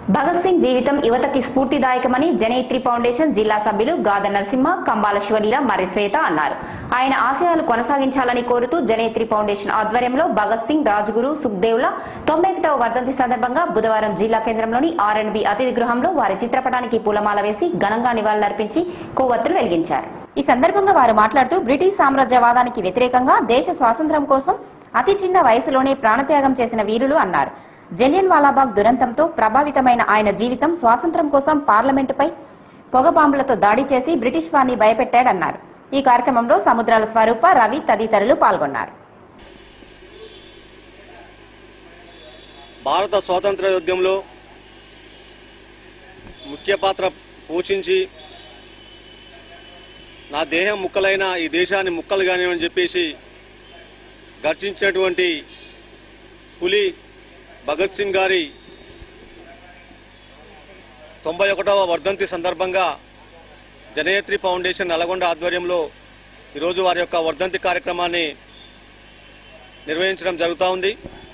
భగత్ సింగ్ జీవితం యువతకి స్ఫూర్తిదాయకమని జనేత్రి ఫౌండేషన్ జిల్లా సభ్యులు గాద నరసింహ కంబాల శివలీల మరి శ్వేత అన్నారు ఆయన ఆశయాలు కొనసాగించాలని కోరుతూ జనేత్రి ఫౌండేషన్ ఆధ్వర్యంలో భగత్ సింగ్ రాజ్గురు సుఖ్దేవ్ల తొంభై ఒకటవ వర్ధంతి సందర్భంగా బుధవారం జిల్లా కేంద్రంలోని ఆర్ అండ్ బి అతిథి గృహంలో వారి చిత్రపటానికి పూలమాల వేసి ఘనంగా నివాళులర్పించి కొవ్వొత్తులు వెలిగించారు ఈ సందర్భంగా వారు మాట్లాడుతూ బ్రిటిష్ సామ్రాజ్యవాదానికి వ్యతిరేకంగా దేశ స్వాతంత్ర్యం కోసం అతి చిన్న వయసులోనే ప్రాణత్యాగం చేసిన వీరులు అన్నారు జలియన్ వాలాబాగ్ దురంతంతో ప్రభావితమైన ఆయన జీవితం స్వాతంత్ర్యం కోసం పార్లమెంటుపై పొగ బాంబులతో దాడి చేసి బ్రిటిష్ వారిని భయపెట్టాడన్నారు ఈ కార్యక్రమంలో సముద్రాల స్వరూప రవి తదితరులు పాల్గొన్నారు భారత స్వాతంత్ర యుద్ధంలో ముఖ్య పాత్ర పోషించి నా దేహం ముక్కలైన ఈ దేశాన్ని ముక్కలు కానివని చెప్పేసి గర్జించినటువంటి పులి భగత్ సింగ్ గారి తొంభై ఒకటవ వర్ధంతి సందర్భంగా జనయత్రి ఫౌండేషన్ నల్గొండ ఆధ్వర్యంలో ఈరోజు వారి యొక్క వర్ధంతి కార్యక్రమాన్ని నిర్వహించడం జరుగుతూ ఉంది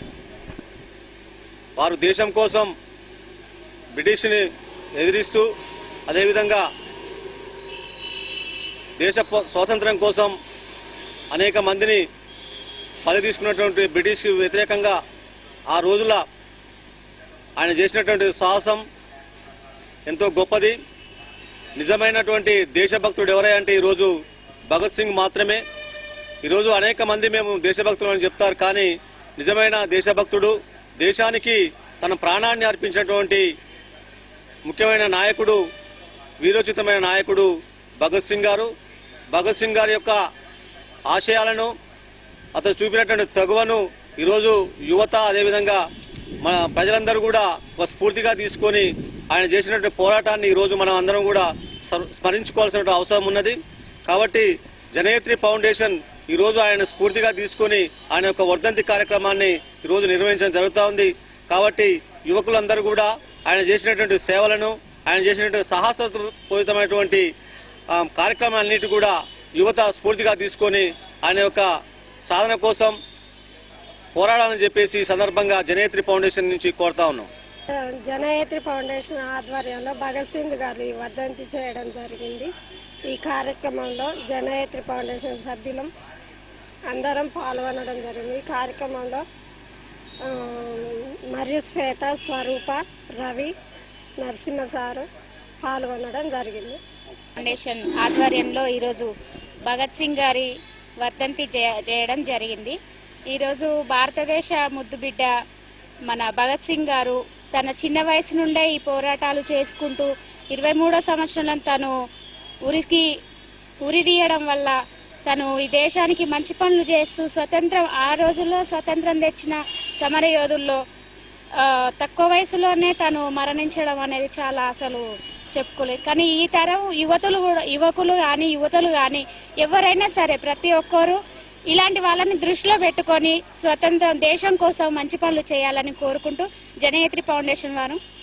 వారు దేశం కోసం బ్రిటిష్ని ఎదిరిస్తూ అదేవిధంగా దేశ ప- స్వాతంత్ర్యం కోసం అనేక మందిని బలి తీసుకున్నటువంటి బ్రిటిష్ వ్యతిరేకంగా ఆ రోజుల ఆయన చేసినటువంటి సాహసం ఎంతో గొప్పది నిజమైనటువంటి దేశభక్తుడు ఎవరై అంటే ఈరోజు భగత్ సింగ్ మాత్రమే ఈరోజు అనేక మంది మేము దేశభక్తులు అని చెప్తారు కానీ నిజమైన దేశభక్తుడు దేశానికి తన ప్రాణాన్ని అర్పించినటువంటి ముఖ్యమైన నాయకుడు వీరోచితమైన నాయకుడు భగత్ సింగ్ గారు భగత్ సింగ్ గారి యొక్క ఆశయాలను అతను చూపినటువంటి తగువను ఈరోజు యువత అదేవిధంగా మన ప్రజలందరూ కూడా ఒక స్ఫూర్తిగా తీసుకొని ఆయన చేసినటువంటి పోరాటాన్ని ఈరోజు మనం అందరం కూడా స్మ- స్మరించుకోవాల్సిన అవసరం ఉన్నది కాబట్టి జనయత్రి ఫౌండేషన్ ఈరోజు ఆయన స్ఫూర్తిగా తీసుకొని ఆయన యొక్క వర్ధంతి కార్యక్రమాన్ని ఈరోజు నిర్వహించడం జరుగుతూ ఉంది కాబట్టి యువకులందరూ కూడా ఆయన చేసినటువంటి సేవలను ఆయన చేసినటువంటి సాహసోపేతమైనటువంటి ఆ, కార్యక్రమాలన్నిటి కూడా యువత స్ఫూర్తిగా తీసుకొని ఆయన యొక్క సాధన కోసం పోరాడాలని చెప్పేసి ఈ సందర్భంగా జనేత్రి ఫౌండేషన్ నుంచి కోరుతా ఉన్నాం జనయత్రి ఫౌండేషన్ ఆధ్వర్యంలో భగత్ సింగ్ గారి వర్ధంతి చేయడం జరిగింది ఈ కార్యక్రమంలో జనయత్రి ఫౌండేషన్ సభ్యులం అందరం పాల్గొనడం జరిగింది ఈ కార్యక్రమంలో ఆ, మరియు శ్వేత స్వరూప రవి నరసింహ సారు పాల్గొనడం జరిగింది ఫౌండేషన్ ఆధ్వర్యంలో ఈరోజు భగత్ సింగ్ గారి వర్ధంతి చేయ- చేయడం జరిగింది ఈరోజు భారతదేశ ముద్దుబిడ్డ మన భగత్ సింగ్ గారు తన చిన్న వయసు నుండే ఈ పోరాటాలు చేసుకుంటూ ఇరవై మూడో సంవత్సరంలో తను ఉరికి ఉరి తీయడం వల్ల తను ఈ దేశానికి మంచి పనులు చేస్తూ స్వతంత్రం ఆ రోజుల్లో స్వతంత్రం తెచ్చిన సమర యోధుల్లో ఆ, తక్కువ వయసులోనే తను మరణించడం అనేది చాలా అసలు చెప్పుకోలేదు కానీ ఈ తరం యువతులు కూడా యువకులు కానీ యువతులు కానీ ఎవరైనా సరే ప్రతి ఒక్కరు ఇలాంటి వాళ్ళని దృష్టిలో పెట్టుకొని స్వతంత్రం దేశం కోసం మంచి పనులు చేయాలని కోరుకుంటూ జనయత్రి ఫౌండేషన్ వారు